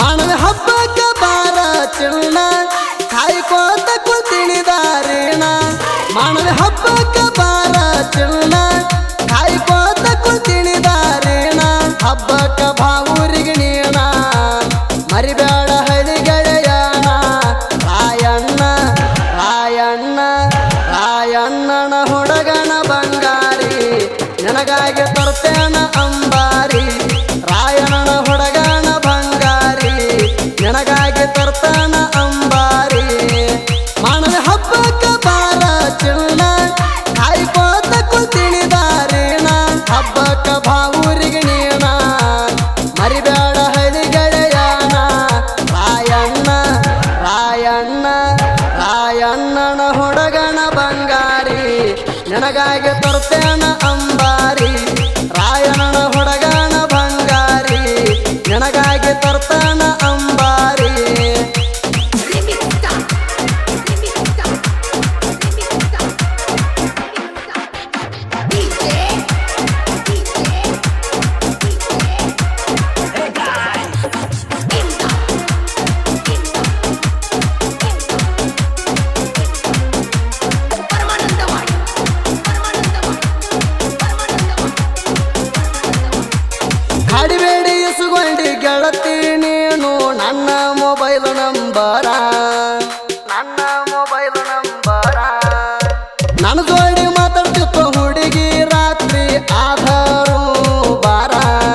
ಮಾನವ ಹಬ್ಬಕ್ಕ ಬಾರ ಚಿನ್ನ ಕಾಯ್ಕೋತ ಕುಂತಿಣಿ ದಾರಿಣ ಮಾನವ ಹಬ್ಬಕ್ಕ ಬಾರ ಚಿನ್ನ ಕಾಯ್ಕೋತ ಕುಂತಿಣಿ ದಾರಿಣ ಹಬ್ಬಕ್ಕ ಬಾವೂರಿಗೆ ನೀಣ ಮರಿಬೇಡ ಹಳಿ ಗೆಳೆಯನ ರಾಯಣ್ಣ ರಾಯಣ್ಣ ರಾಯಣ್ಣನ ಹುಡುಗನ ಬಂಗಾರಿ ನಿನಗಾಗಿ ತರ್ತೇನ ಅಂಬಾರಿ ರಾಯಣ್ಣನ ಹುಡುಗನ ಬಂಗಾರಿ ನಿನಗಾಗಿ ತರ್ತಾನ ಅಂಬಾರಿ ಮಾನವ ಹಬ್ಬಕ್ಕ ಬಾರ ಚಿನ್ನ ಕಾಯ್ಕೋತ ಕುಂತಿಣಿ ದಾರಿಣ ಹಬ್ಬಕ್ಕ ಬಾವೂರಿಗೆ ನೀಣ ಮರಿಬೇಡ ಹಳಿ ಗೆಳೆಯನ ರಾಯಣ್ಣ ರಾಯಣ್ಣ ರಾಯಣ್ಣನ ಹುಡುಗನ ಬಂಗಾರಿ ನಿನಗಾಗಿ ತರ್ತೇನ ಅಂಬಾರಿ ರಾಯಣ್ಣನ ಹುಡುಗನ ಬಂಗಾರಿ ನಿನಗಾಗಿ ತರ್ತಾನ ಅಂಬಾರಿ Limita, limita, limita, DJ, DJ, Hey guys, Inda, Inda, Paramanandawadi Paramanandawadi Paramanandawadi ಹಾಡಿಬೇಡಿ ಇಸುಗೊಂಡಿ ಗೆಳತಿ ನೀನು ನನ್ನ ಮೊಬೈಲ್ ನಂಬರ ನನ್ನ ಮೊಬೈಲ್ ನಂಬರ ನನ್ನ ಜೋಡಿ ಮಾತಾಡ್ತಿತ್ತು ಹುಡುಗಿ ರಾತ್ರಿ ಆಧಾರು ಬಾರ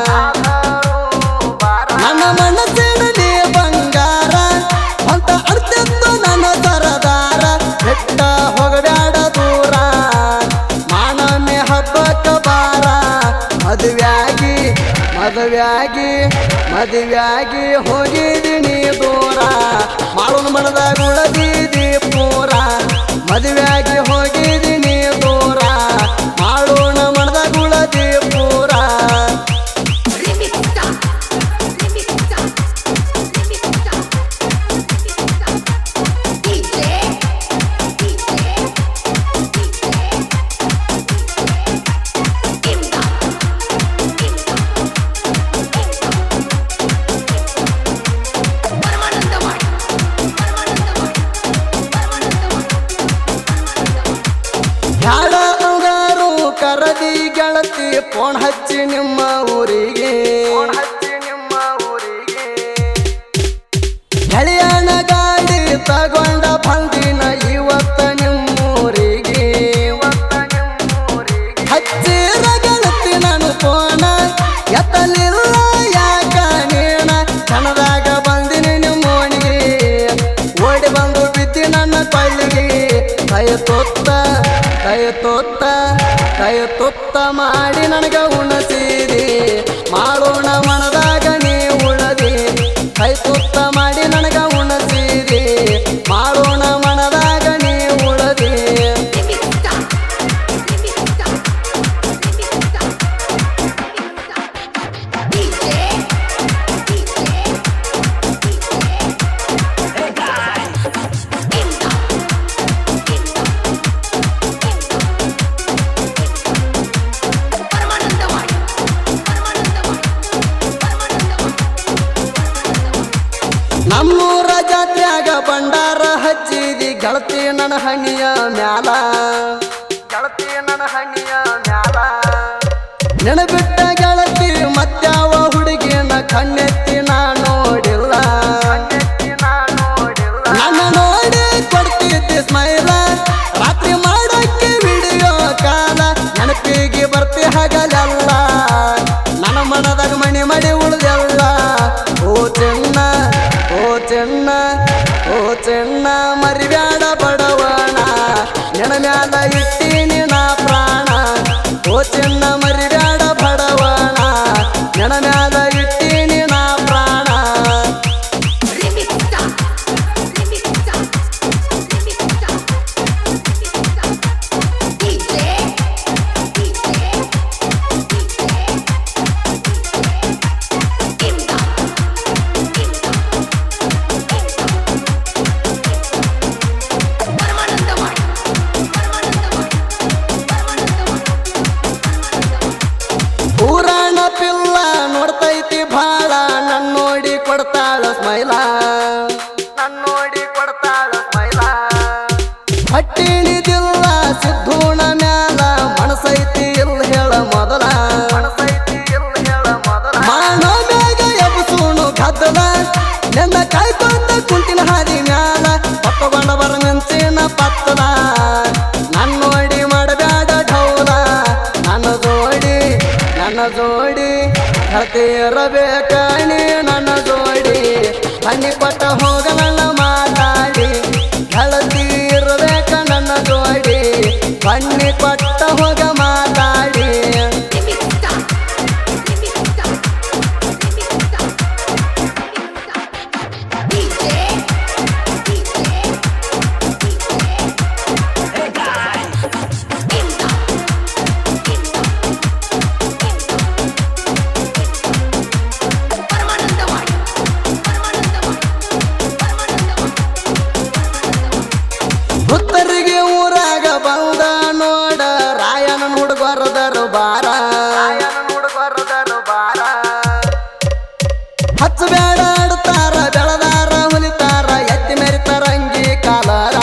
ನನ್ನ ಮನಸ್ಸಿನಲ್ಲಿ ಬಂಗಾರ ಅಂತ ಅರ್ತಿತ್ತು ನನ್ನ ಸರದಾರ ಬೆಟ್ಟ ಹೋಗಬ್ಯಾಡ ದೂರ ಮಾನಮೆ ಹಬ್ಬಕ್ಕ ಬಾರ ಮದುವೆಯಾಗಿ ಮದುವೆಯಾಗಿ ಮದುವೆಯಾಗಿ ಹೋಗಿದ್ದೀನಿ ದೂರ ಮಾಡೋಣ ಮನದಾಗ ಉಳದಿದಿ ಪೂರ ಮದುವೆಯಾಗಿ ಹೋಗಿದ್ದೀನಿ ದೂರ ಮಾಡೋಣ ಮನದಾಗ ಉಳದಿ ಪೂರ Limita, limita, limita, limita. DJ, DJ, DJ, Inda, Inda, Paramanandawadi Paramanandawadi Paramanandawadi ಬ್ಯಾಡ ಅಂಗಾರು ಕರದಿ ಗೆಳತಿ ಫೋನ್ ಹಚ್ಚಿ ನಿಮ್ಮ ಊರಿಗೆ ಹಚ್ಚಿ ನಿಮ್ಮ ಊರಿಗೆ ಗೆಳೆಯನ ಗಾಡಿ ತಗೊಂಡ ಬಂದಿನ ಇವತ್ತ ನಿಮ್ಮೂರಿಗೆ ಹಚ್ಚಿರ ಗೆಳತಿ ನಾನು ಫೋನ ಎತ್ತಲಿಲ್ಲ ಯಾಕ ನೀಣ ಕಣದಾಗ ಬಂದಿನಿ ನಿಮ್ಮೋಣಿಗೆ ಓಡಿ ಬಂದು ಬಿದ್ದಿ ನನ್ನ ಕೊಳ್ಳಿಗೆ ಕೈ ತೊತ್ತ ಕೈ ತೊತ್ತ ಕೈ ತುತ್ತ ಮಾಡಿ ನನಗ ಉಣಸಿದಿ ಮಾಡೋಣ ಮನದಾಗ ನೀ ಉಳದಿ ಕೈ ತುತ್ತ ಮಾಡಿ ನನಗ ಉಣಸಿದಿ ಮಾಡೋಣ ಮನದಾಗ ನೀ ಉಳದಿ limit limit limit DJ DJ hey guys ಇಂದ ಇಂದ ಪರಮಾನಂದವಾಡಿ ಪರಮಾನಂದವಾಡಿ ಪರಮಾನಂದವಾಡಿ ನಮ್ಮೂರ ಜಾತ್ರ್ಯಾಗ ಭಂಡಾರ ಹಚ್ಚಿದಿ ಗೆಳತಿ ನನ್ನ ಹಣಿಯ ಮ್ಯಾಲ ಗೆಳತಿ ನನ್ನ ಹಣಿಯ ಮ್ಯಾಲ ನೆನಬಿಟ್ಟ ಗೆಳತಿ ಮತ್ಯಾವ ಹುಡುಗಿನ ಕಣ್ಣೆತ್ತಿ ನಾ ನೋಡಿಲ್ಲ ನನ್ನ ನೋಡಿ ಕೊಡ್ತಿದ್ದಿ ಸ್ಮೈಲ ರಾತ್ರಿ ಮಾಡಕ್ಕೆ ವಿಡಿಯೋ ಕಾಲ ನೆನಪಿಗೆ ಬರ್ತಿ ಹಗಲೆಲ್ಲ ನನ್ನ ಮನದಾಗ ಮಣಿ ಮಡಿ ಉಳ್ದೆಲ್ಲ ಓ ಚೆನ್ನ ಓ ಚೆನ್ನ ಓ ಚೆನ್ನ ಮರಿಬ್ಯಾಡ ಬಡವಣ ನೆನ ಮ್ಯಾಲ ಇಟ್ಟೀನಿ ನಾ ಪ್ರಾಣ ಓ ಚೆನ್ನ ಮರಿಬ್ಯಾಡ ಬಡವಣ ನೆನ ಮ್ಯಾಲ ಇಟ್ಟೀನಿ ನಾ ಪ್ರಾಣ limit limit limit DJ DJ DJ ಇಂದ ಇಂದ ಪರಮಾನಂದವಾಡಿ ಪರಮಾನಂದವಾಡಿ ಪರಮಾನಂದವಾಡಿ ಗದ್ದಲ ನಿನ್ನ ಕಾಯ್ಕೊಂತ ಕುಂತಿನ ಹಾದಿ ಮ್ಯಾಲ ಪತ್ತಗೊಂಡ ಬರ ಮಿಂಚಿನ ಪತ್ತಲ ನನ್ನ ನೋಡಿ ಮಾಡಬ್ಯಾಡ ಢೌಲ ನನ್ನ ಜೋಡಿ ನನ್ನ ಜೋಡಿ ಹತ್ತಿರಬೇಕ ನೀ ನನ್ನ ಜೋಡಿ ಹಣ್ಣಿ ಕೊಟ್ಟ ಹೋಗ ನನ್ನ ಮಾತಾಡಿ ಗೆಳತಿ ಇರಬೇಕ ನನ್ನ ಜೋಡಿ ಬನ್ನಿ ಕೊಟ್ಟ ಹೋಗ ಮಾತಾಡಿ Remix star. Remix star. Remix star. Remix star. DJ. DJ. Hey guys. Inda. Inda. Paramanandawadi Paramanandawadi Paramanandawadi ಭಕ್ತರಿಗೆ ಊರಾಗ ಬಂದ ನೋಡ ರಾಯನ ಹುಡುಗರದರು ಬಾರ ಹುಡುಗರದರು ಬಾರ ಹಚ್ಚಬೇಡ ಆಡ್ತಾರ ಬೆಳದಾರ ಹುಲಿತಾರ ಎತ್ತಿ ಮೆರಿತಾರ ಅಂಗಿ ಕಾಲಾರ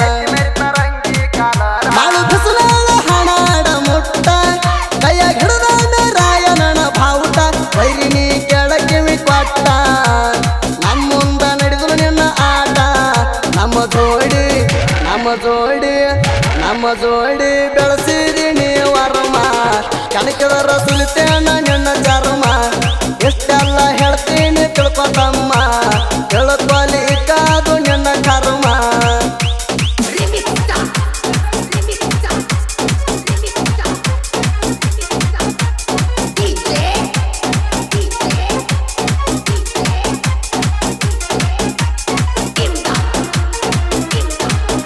ಮಾಳು ಬಿಸಿಲಾಳ ಹಣಾಡ ಮುಟ್ಟ ಕೈಯಾಗ ಹಿಡಿದಾಡ ರಾಯನನ ಬಾವುಟ ವೈರಿನಿ ಕೆಳಕಿವಿ ಕೊಟ್ಟ ನಮ್ಮ ಮುಂದ ನಡೆದ್ರು ನಿನ್ನ ಆಟ ನಮ್ಮ ಜೋಡಿ ನಮ್ಮ ಜೋಡಿ ನಮ್ಮ ಜೋಡಿ ಬೆಳೆಸಿದೀನಿ ವರ್ಮ ಕನಕದರ ಸುಲಿತೇನ ನಿನ್ನ ಚರ್ಮ ಎಷ್ಟೆಲ್ಲ ಹೇಳ್ತೀನಿ ತಿಳ್ಕೊತಮ್ಮ ತಿಳ್ಕೊಲಿಕ್ಕಾದು ನಿನ್ನ ಕರ್ಮ Remix star. Remix star. Remix star. Remix star. DJ. DJ. DJ. Inda. Inda.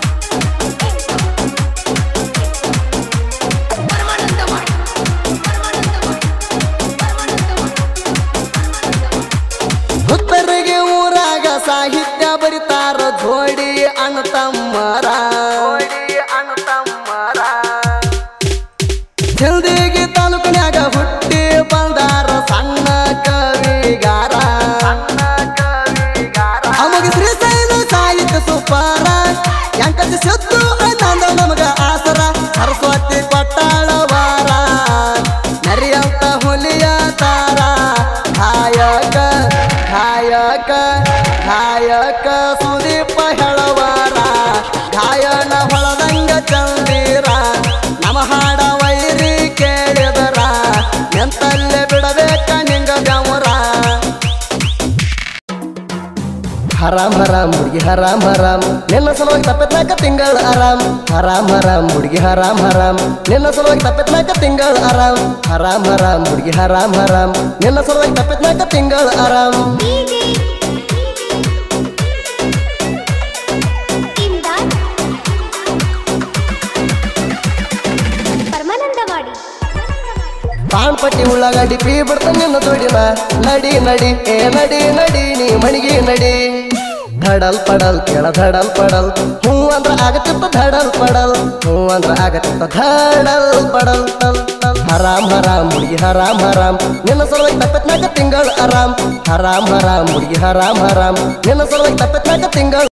Paramanandawadi Paramanandawadi Paramanandawadi Paramanandawadi ಭಕ್ತರಿಗೆ ಊರಾಗ ಸಾಹಿತ್ಯ ಬರಿತಾರ ಜೋಡಿ ಅಣ್ಣ ತಮ್ಮರ ಹಿಂದಿಗೆ ತಾಲೂಕಿನ್ಯಾಗ ಹುಟ್ಟಿ ಬಂದಾರ ಸಣ್ಣ ಕವಿಗಾರ ಅಮಗೆ ಶ್ರೀಶೈಲ ಸಾಹಿತ್ಯ ಸುಪಾರ ಎಂಕತಿ ಸತ್ತು ನಂದ ನಮಗ ಆಸರ ಸರಸ್ವತಿ ಕೊಟ್ಟಾಳವಾರ ನರಿಯಂತ ಹುಲಿಯ ತಾರ ಕಾಯಕ ಕಾಯಕ ಕಾಯಕ ಸುದೀಪ ಹೆಳವಾರ ಗಾಯನ ಹೊಳದಂಗ ಚಂದೀರ ನಮ ಹಾಡ ವೈರಿ ಕೇಳಿದರ ಎಂತಲ್ಲೇ ಬಿಡಬೇಕ ನಿಂಗ ಬೆವರ ಹರಾಮ್ ಹರಾಮ್ ಹುಡುಗಿ ಹರಾಮ್ ಹರಾಮ್ ನಿನ್ನ ಸಲುವಾಗಿ ತಪ್ಪತ್ನಾಕ ತಿಂಗಳ ಆರಾಮ್ ಹರಾಮ್ ಹರಾಮ್ ಹುಡುಗಿ ಹರಾಮ್ ಹರಾಮ್ ನಿನ್ನ ಸಲುವಾಗಿ ತಪ್ಪತ್ನಾಕ ತಿಂಗಳ ಆರಾಮ್ ಹರಾಮ್ ಹರಾಮ್ ಹುಡುಗಿ ಹರಾಮ್ ಹರಾಮ್ ನಿನ್ನ ಸಲುವಾಗಿ ತಪ್ಪತ್ನಾಕ ತಿಂಗಳ ಆರಾಮ್ ಇಮ್ದಾದ್ ಪರಮಾನಂದವಾಡಿ ಪಾನ್ ಪಟ್ಟಿ ಉಳ್ಳಾಗಡ್ಡಿ ಪೀ ಬಿಡ್ತ ನಿನ್ನ ದುಡಿನ ನಡಿ ನಡಿ ಏ ನಡಿ ನಡಿ ನೀ ಮಣಿಗೆ ನಡಿ ಧಡಲ್ ಪಡಲ್ ಕೇಳ ಧಡಲ್ ಪಡಲ್ ಹೂ ಅಂದ್ರ ಆಗತ್ತಿತ್ತ ಧಡಲ್ ಪಡಲ್ ಹೂ ಅಂದ್ರ ಆಗತ್ತಿತ್ತ ಧಡಲ್ ಪಡಲ್ ಟಲ್ ಟಲ್ ಹರಾಮ್ ಹರಾಮ್ ಹುಡುಗಿ ಹರಾಮ್ ಹರಾಮ್ ನಿನ್ನ ಸಲುವಾಗಿ ತಪ್ಪತ್ನಾಕ ತಿಂಗಳ ಆರಾಮ್ ಹರಾಮ್ ಹರಾಮ್ ಹುಡುಗಿ ಹರಾಮ್ ಹರಾಮ್ ನಿನ್ನ ಸಲುವಾಗಿ ತಪ್ಪತ್ನಾಕ ತಿಂಗಳ